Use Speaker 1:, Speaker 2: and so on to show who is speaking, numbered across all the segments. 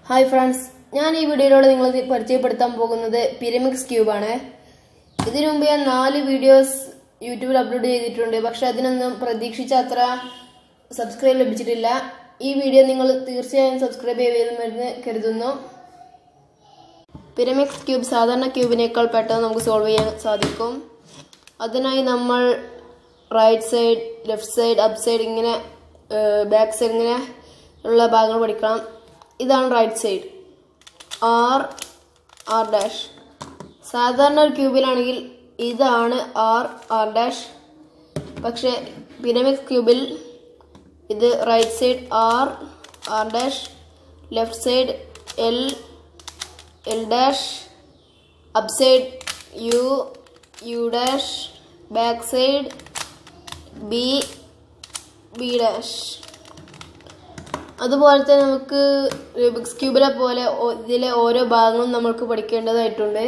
Speaker 1: hi friends ഞാൻ ഈ വീഡിയോയിലൂടെ നിങ്ങളെ പരിചയപ്പെടുത്താൻ പോകുന്നത് പിരമിക്സ് ക്യൂബ് ആണ് ഇതിനു മുമ്പ് ഞാൻ നാല് വീഡിയോസ് യൂട്യൂബിൽ അപ്ലോഡ് ചെയ്തിട്ടുണ്ട് പക്ഷെ അതിനൊന്നും പ്രതീക്ഷിച്ച അത്ര സബ്സ്ക്രൈബ് ലഭിച്ചിട്ടില്ല ഈ വീഡിയോ നിങ്ങൾ തീർച്ചയായും സബ്സ്ക്രൈബ് ചെയ്യുമെന്ന് കരുതുന്നു പിരമിക്സ് ക്യൂബ് സാധാരണ ക്യൂബിനേക്കാൾ പെട്ടെന്ന് നമുക്ക് സോൾവ് ചെയ്യാൻ സാധിക്കും അതിനായി നമ്മൾ right side left side up side ഇങ്ങനെ ബാക്ക് സൈഡ് ഇങ്ങനെ ഉള്ള ഭാഗങ്ങൾ പഠിക്കണം ഇതാണ് right side R R dash സാധാരണ ഒരു ക്യൂബിലാണെങ്കിൽ ഇതാണ് ആർ ആർ ഡാഷ് പക്ഷേ പിരമിഡ് ക്യൂബിൽ ഇത് right side R R dash left side L L dash up side U U dash back side B B dash അതുപോലെ തന്നെ നമുക്ക് റുബിക്സ് ക്യൂബിലെ പോലെ ഓ- ഇതിലെ ഓരോ ഭാഗങ്ങളും നമ്മൾക്ക് പഠിക്കേണ്ടതായിട്ടുണ്ട്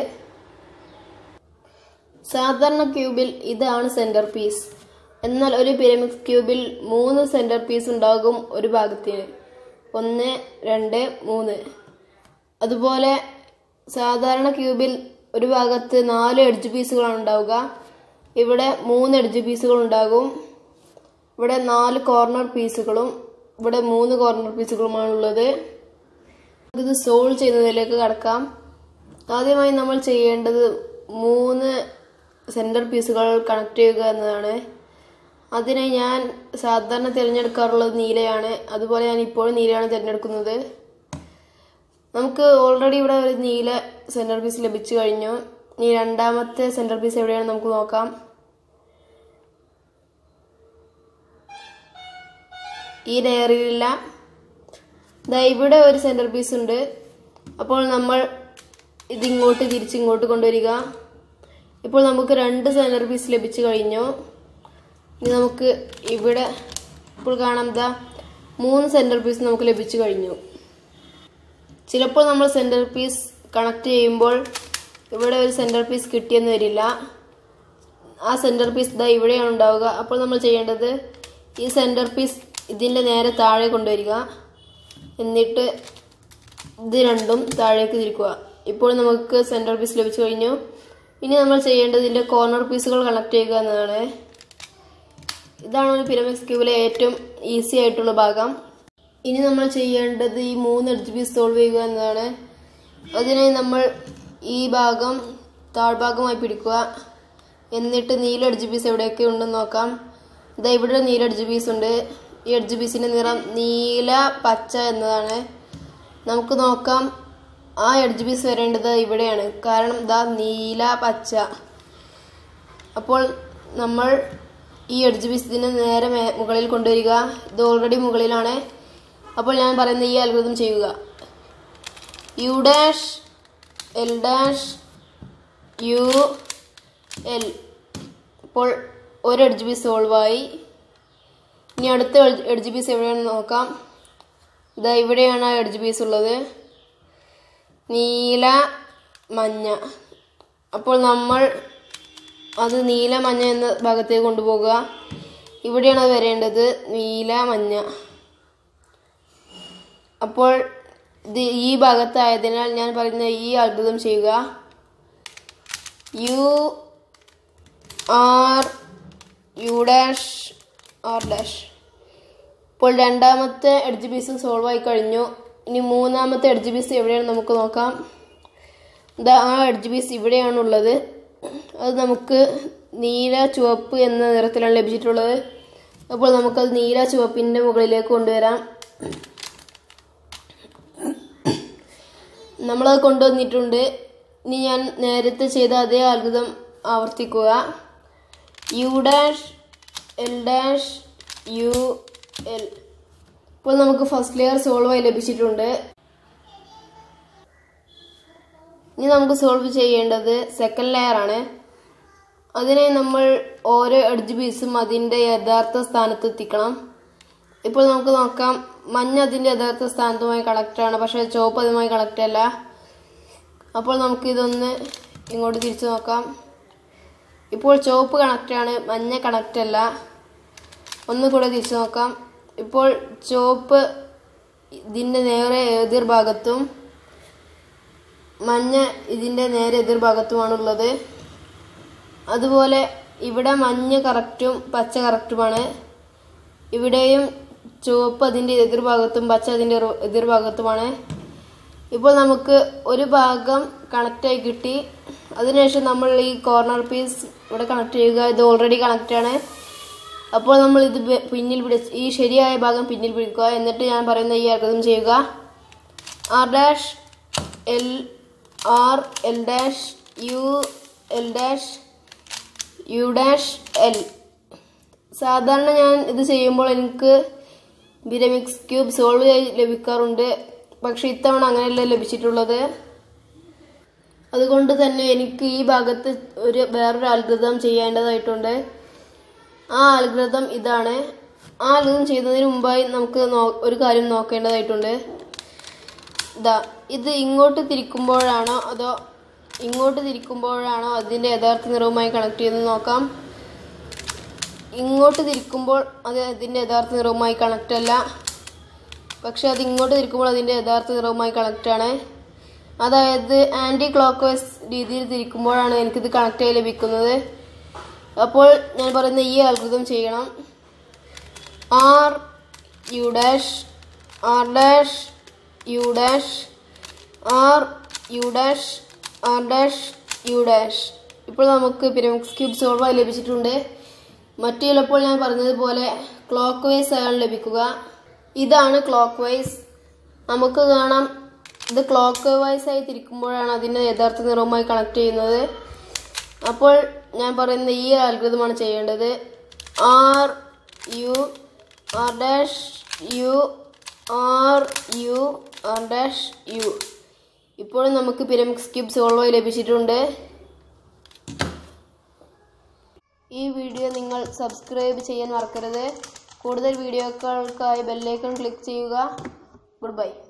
Speaker 1: സാധാരണ ക്യൂബിൽ ഇതാണ് സെന്റർ പീസ് എന്നാൽ ഒരു പിരമിഡ് ക്യൂബിൽ മൂന്ന് സെന്റർ പീസ് ഉണ്ടാകും ഒരു ഭാഗത്തിന് ഒന്ന് രണ്ട് മൂന്ന് അതുപോലെ സാധാരണ ക്യൂബിൽ ഒരു ഭാഗത്ത് നാല് എഡ്ജ് പീസുകളാണ് ഉണ്ടാവുക ഇവിടെ മൂന്ന് എഡ്ജ് പീസുകൾ ഉണ്ടാകും ഇവിടെ നാല് കോർണർ പീസുകളും ഇവിടെ മൂന്ന് കോർണർ പീസുകളുമാണുള്ളത് ഇത് സോൾവ് ചെയ്യുന്നതിലേക്ക് കടക്കാം ആദ്യമായി നമ്മൾ ചെയ്യേണ്ടത് മൂന്ന് സെൻറ്റർ പീസുകൾ കണക്ട് ചെയ്യുക എന്നതാണ് അതിനെ ഞാൻ സാധാരണ തിരഞ്ഞെടുക്കാറുള്ളത് നീലയാണ് അതുപോലെ ഞാൻ ഇപ്പോഴും നീലയാണ് തിരഞ്ഞെടുക്കുന്നത് നമുക്ക് ഓൾറെഡി ഇവിടെ ഒരു നീല സെൻറ്റർ പീസ് ലഭിച്ചു കഴിഞ്ഞു ഇനി രണ്ടാമത്തെ സെൻറ്റർ പീസ് എവിടെയാണ് നമുക്ക് നോക്കാം ഈ ലെയറിലില്ല ദാ ഇവിടെ ഒരു സെൻറ്റർ പീസ് ഉണ്ട് അപ്പോൾ നമ്മൾ ഇതിങ്ങോട്ട് തിരിച്ചിങ്ങോട്ട് കൊണ്ടുവരിക ഇപ്പോൾ നമുക്ക് രണ്ട് സെൻറ്റർ പീസ് ലഭിച്ചു കഴിഞ്ഞു ഇനി നമുക്ക് ഇവിടെ ഇപ്പോൾ കാണാം ദാ മൂന്ന് സെൻറ്റർ പീസ് നമുക്ക് ലഭിച്ചു കഴിഞ്ഞു ചിലപ്പോൾ നമ്മൾ സെൻറ്റർ പീസ് കണക്ട് ചെയ്യുമ്പോൾ ഇവിടെ ഒരു സെൻറ്റർ പീസ് കിട്ടിയെന്ന് വരില്ല ആ സെൻറ്റർ പീസ് ഇതാ ഇവിടെയാണ് ഉണ്ടാവുക അപ്പോൾ നമ്മൾ ചെയ്യേണ്ടത് ഈ സെൻറ്റർ പീസ് ഇതിൻ്റെ നേരെ താഴെ കൊണ്ടുവരിക എന്നിട്ട് ഇത് രണ്ടും താഴേക്ക് തിരിക്കുക ഇപ്പോൾ നമുക്ക് സെൻറ്റർ പീസ് ലഭിച്ചു കഴിഞ്ഞു ഇനി നമ്മൾ ചെയ്യേണ്ടത് ഇതിൻ്റെ കോർണർ പീസുകൾ കണക്ട് ചെയ്യുക എന്നതാണ് ഇതാണ് ഒരു പിരമിഡ് ക്യൂബിലെ ഏറ്റവും ഈസി ആയിട്ടുള്ള ഭാഗം ഇനി നമ്മൾ ചെയ്യേണ്ടത് ഈ മൂന്ന് എഡ്ജ് പീസ് സോൾവ് ചെയ്യുക എന്നതാണ് അതിനായി നമ്മൾ ഈ ഭാഗം താഴ്ഭാഗമായി പിടിക്കുക എന്നിട്ട് നീല എഡ്ജ് പീസ് എവിടെയൊക്കെ ഉണ്ടെന്ന് നോക്കാം ഇതാ ഇവിടെ ഒരു നീല എഡ്ജ് പീസ് ഉണ്ട് ഈ എഡ്ജ് പീസിന്റെ നിറം നീല പച്ച എന്നതാണ് നമുക്ക് നോക്കാം ആ എഡ്ജ് പീസ് വരേണ്ടത് ഇവിടെയാണ് കാരണം ഇതാ നീല പച്ച അപ്പോൾ നമ്മൾ ഈ എഡ്ജ് പീസ് ഇതിന് നേരെ മേ- മുകളിൽ കൊണ്ടുവരിക ഇത് ഓൾറെഡി മുകളിലാണ് അപ്പോൾ ഞാൻ പറയുന്ന ഈ അത്ഭുതം ചെയ്യുക U dash L dash U L ഇപ്പോൾ ഒരു എഡ്ജ് പീസ് സോൾവായി ഇനി അടുത്ത എഡ്ജ് പീസ് എവിടെയാണെന്ന് നോക്കാം ഇതാ ഇവിടെയാണ് ആ എഡ്ജ് പീസ് ഉള്ളത് നീല മഞ്ഞ അപ്പോൾ നമ്മൾ അത് നീല മഞ്ഞ എന്ന ഭാഗത്തേക്ക് കൊണ്ടുപോകുക ഇവിടെയാണ് അത് വരേണ്ടത് നീല മഞ്ഞ അപ്പോൾ ഇത് ഈ ഭാഗത്തായതിനാൽ ഞാൻ പറയുന്ന ഈ അത്ഭുതം ചെയ്യുക U R U dash R dash ഇപ്പോൾ രണ്ടാമത്തെ എഡ്ജ് പീസും സോൾവ് ആയി കഴിഞ്ഞു ഇനി മൂന്നാമത്തെ എഡ്ജ് പീസ് എവിടെയാണ് നമുക്ക് നോക്കാം ഇതാ ആ എഡ്ജ് പീസ് ഇവിടെയാണുള്ളത് അത് നമുക്ക് നീല ചുവപ്പ് എന്ന നിറത്തിലാണ് ലഭിച്ചിട്ടുള്ളത് അപ്പോൾ നമുക്കത് നീല ചുവപ്പിൻ്റെ മുകളിലേക്ക് കൊണ്ടുവരാം നമ്മളത് കൊണ്ടുവന്നിട്ടുണ്ട് ഇനി ഞാൻ നേരത്തെ ചെയ്ത അതേ അത്ഭുതം ആവർത്തിക്കുക U dash L dash U L ഇപ്പോൾ നമുക്ക് ഫസ്റ്റ് ലെയർ സോൾവ് ആയി ലഭിച്ചിട്ടുണ്ട് ഇനി നമുക്ക് സോൾവ് ചെയ്യേണ്ടത് സെക്കൻഡ് ലെയർ ആണ് അതിനെ നമ്മൾ ഓരോ എഡ്ജ് പീസും അതിൻ്റെ യഥാർത്ഥ സ്ഥാനത്ത് എത്തിക്കണം ഇപ്പോൾ നമുക്ക് നോക്കാം മഞ്ഞ അതിൻ്റെ യഥാർത്ഥ സ്ഥാനത്തുമായി കണക്റ്റ് ആണ് പക്ഷേ ചുവപ്പ് അതുമായി കണക്റ്റ് അല്ല അപ്പോൾ നമുക്ക് ഇതൊന്ന് ഇങ്ങോട്ട് തിരിച്ചു നോക്കാം ഇപ്പോൾ ചുവപ്പ് കണക്റ്റ് ആണ് മഞ്ഞ കണക്റ്റ് അല്ല ഒന്ന് കൂടെ തിരിച്ചു നോക്കാം ഇപ്പോൾ ചുവപ്പ് ഇതിൻ്റെ നേരെ എതിർഭാഗത്തും മഞ്ഞ ഇതിൻ്റെ നേരെ എതിർഭാഗത്തുമാണുള്ളത് അതുപോലെ ഇവിടെ മഞ്ഞ കറക്റ്റും പച്ച കറക്റ്റുമാണ് ഇവിടെയും ചുവപ്പ് അതിൻ്റെ എതിർഭാഗത്തും പച്ച അതിൻ്റെ റോ- എതിർഭാഗത്തുമാണ് ഇപ്പോൾ നമുക്ക് ഒരു ഭാഗം കണക്റ്റായി കിട്ടി അതിനുശേഷം നമ്മൾ ഈ കോർണർ പീസ് ഇവിടെ കണക്ട് ചെയ്യുക ഇത് ഓൾറെഡി കണക്റ്റ് ആണ് അപ്പോൾ നമ്മൾ ഇത് ബെ- പിന്നിൽ പിടിച്ച് ഈ ശരിയായ ഭാഗം പിന്നിൽ പിടിക്കുക എന്നിട്ട് ഞാൻ പറയുന്ന ഈ അർത്ഥം ചെയ്യുക R dash L R L dash U L dash U dash L സാധാരണ ഞാൻ ഇത് ചെയ്യുമ്പോൾ എനിക്ക് ബിരമിക്സ് ക്യൂബ് സോൾവ് ചെയ്ത് ലഭിക്കാറുണ്ട് പക്ഷെ ഇത്തവണ അങ്ങനെയല്ല ലഭിച്ചിട്ടുള്ളത് അതുകൊണ്ട് തന്നെ എനിക്ക് ഈ ഭാഗത്ത് ഒരു വേറൊരു അത്ഭുതം ചെയ്യേണ്ടതായിട്ടുണ്ട് ആ അത്ഭുതം ഇതാണ് ആ അത്ഭുതം ചെയ്യുന്നതിന് മുമ്പായി നമുക്ക് നോ- ഒരു കാര്യം നോക്കേണ്ടതായിട്ടുണ്ട് ഇതാ ഇത് ഇങ്ങോട്ട് തിരിക്കുമ്പോഴാണോ അതോ ഇങ്ങോട്ട് തിരിക്കുമ്പോഴാണോ അതിൻ്റെ യഥാർത്ഥ നിറവുമായി കണക്ട് ചെയ്യുന്നത് നോക്കാം ഇങ്ങോട്ട് തിരിക്കുമ്പോൾ അത് അതിൻ്റെ യഥാർത്ഥ നിറവുമായി കണക്റ്റ് അല്ല പക്ഷെ അത് ഇങ്ങോട്ട് തിരിക്കുമ്പോൾ അതിൻ്റെ യഥാർത്ഥ നിറവുമായി കണക്റ്റ് ആണ് അതായത് ആൻറ്റി ക്ലോക്ക് വൈസ് രീതിയിൽ തിരിക്കുമ്പോഴാണ് എനിക്കിത് കണക്റ്റ് ആയി ലഭിക്കുന്നത് അപ്പോൾ ഞാൻ പറയുന്ന ഈ അത്ഭുതം ചെയ്യണം R U dash R dash U dash R U dash R dash U dash ഇപ്പോൾ നമുക്ക് പിരമിക്സ് ക്യൂബ് സോൾവായി ലഭിച്ചിട്ടുണ്ട് മറ്റു ചിലപ്പോൾ ഞാൻ പറഞ്ഞതുപോലെ ക്ലോക്ക് വൈസ് ആണ് ലഭിക്കുക ഇതാണ് ക്ലോക്ക് വൈസ് നമുക്ക് കാണാം ഇത് ക്ലോക്ക് വൈസ് ആയി തിരിക്കുമ്പോഴാണ് അതിൻ്റെ യഥാർത്ഥ നിറവുമായി കണക്ട് ചെയ്യുന്നത് അപ്പോൾ ഞാൻ പറയുന്ന ഈ അത്ഭുതമാണ് ചെയ്യേണ്ടത് R U R dash U R U R dash U ഇപ്പോൾ നമുക്ക് പിരമിക്സ് ക്യൂബ് സോൾവായി ലഭിച്ചിട്ടുണ്ട് ഈ വീഡിയോ നിങ്ങൾ സബ്സ്ക്രൈബ് ചെയ്യാൻ മറക്കരുത് കൂടുതൽ വീഡിയോകൾക്കായി ബെല്ലൈക്കൺ ക്ലിക്ക് ചെയ്യുക ഗുഡ് ബൈ